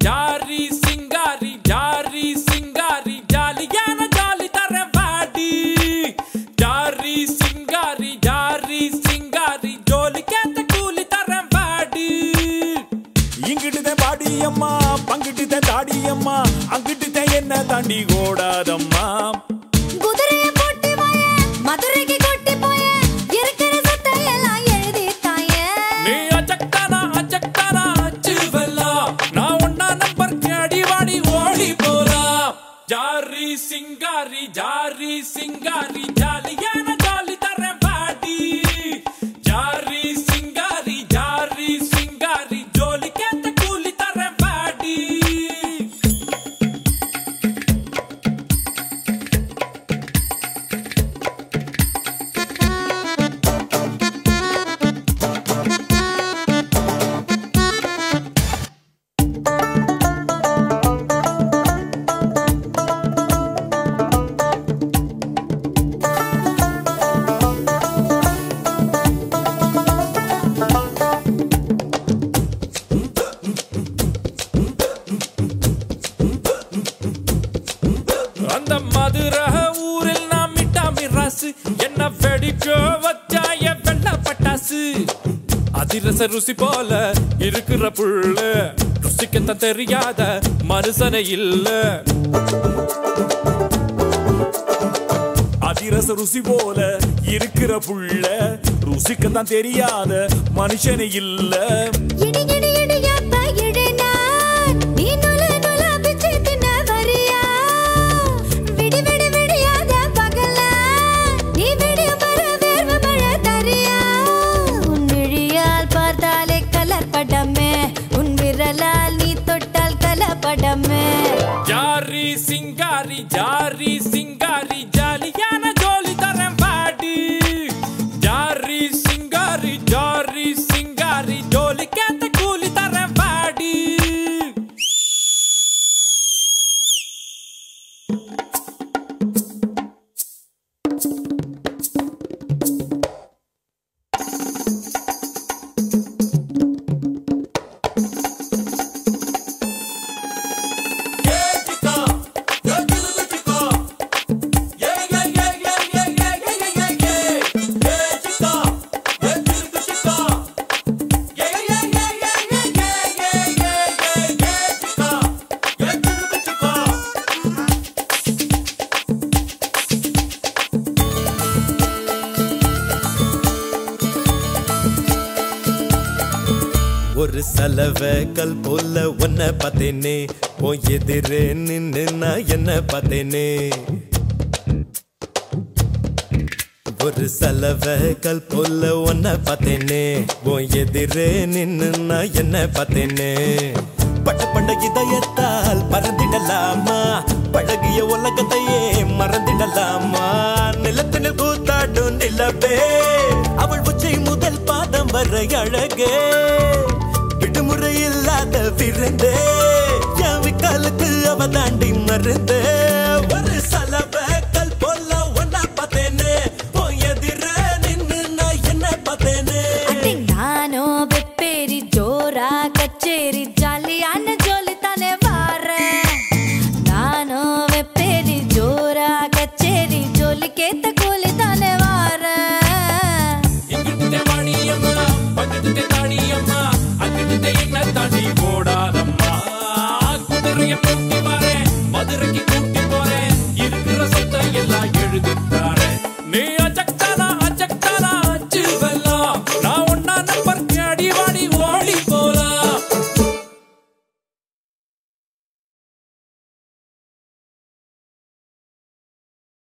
ஜாரி சிங்காரி ஜாரி சிங்காரி ஜாலியான ஜாலி தர வாடி ஜாரி சிங்காரி ஜாரி சிங்காரி ஜோலிக்கேத்த கூலி தர வாடி இங்கிட்டுதான் பாடியம்மா பங்கிட்டுதான் தாடியம்மா அங்கிட்டுதான் என்ன தாண்டி ஓடாதம்மா குதிரைய போட்டு வாய மதுரைக்கு கொட்டி போய இருக்கிற சொத்தை எல்லாம் எழுதி தாய நீ அஜக்தானா அஜக்தானா அச்சுவல்லா நான் ஒன்னா நம்பர் கேடி வாடி ஓடி போலாம் ஜாரி சிங்காரி ஜாரி சிங்காரி ஜாலியான ஜாலி தர வாடி ஜாரி சிங்காரி ஜாரி சிங்காரி ஜோலிக்கேத்த கூலி தர வாடி அந்த மதுரை ஊரில் நாம் மிட்டாமி ராசு என்ன வெடிக்க வச்சாய வெள்ள பட்டாசு அதிரச ருசி போல இருக்கிற புள்ள ருசிக்கத்தான் தெரியாத மனுஷனை இல்ல அதிரச ருசி போல இருக்கிற புள்ள ருசிக்கத்தான் தெரியாத மனுஷனே இல்ல இடி இடி இடியாப்ப இடினான் நீ நுல நுல பிச்சு தின்ன வரியா விடி விடி விடியாத பகல நீ விடிய மர வேர்வ மழை தரியா உன் விழியால் பார்த்தாலே கலப்படமே உன் விரலால் நீ தொட்டால் கலப்படமே ஜாரி சிங்காரி ஜாரி சிங்காரி ஜாலியான ஜோலி தரேன் பாடி ஜாரி சிங்காரி ஜாரி சிங்காரி ஜோலிக்கேத்த கூலி தரேன் பாடி ஒரு சலவ கல் போல உன்னை பார்த்தேனே உன் எதிரே நின்னு நான் என்ன பார்த்தேனே ஒரு சலவ கல் போல உன்னை பார்த்தேனே உன் எதிரே நின்னு நான் என்ன பார்த்தேனே பட்ட பண்ட இதயத்தால் பறந்திடலாமா பழகிய உலகத்தையே மறந்திடலாமா நிலத்தினில் கூத்தாடும் நிலவே அவள் உச்சை முதல் பாதம் வரை அழகே விடுமுறை இல்லாத விருந்தே என் விக்காலுக்கு அவ தாண்டி மருந்தே ஒரு சலவ கல் போல ஒன்னா பார்த்தேனே உன் எதிர நின்னு நான் என்ன பார்த்தேனே அடி நானோ வெப்பேரி ஜோரா கச்சேரி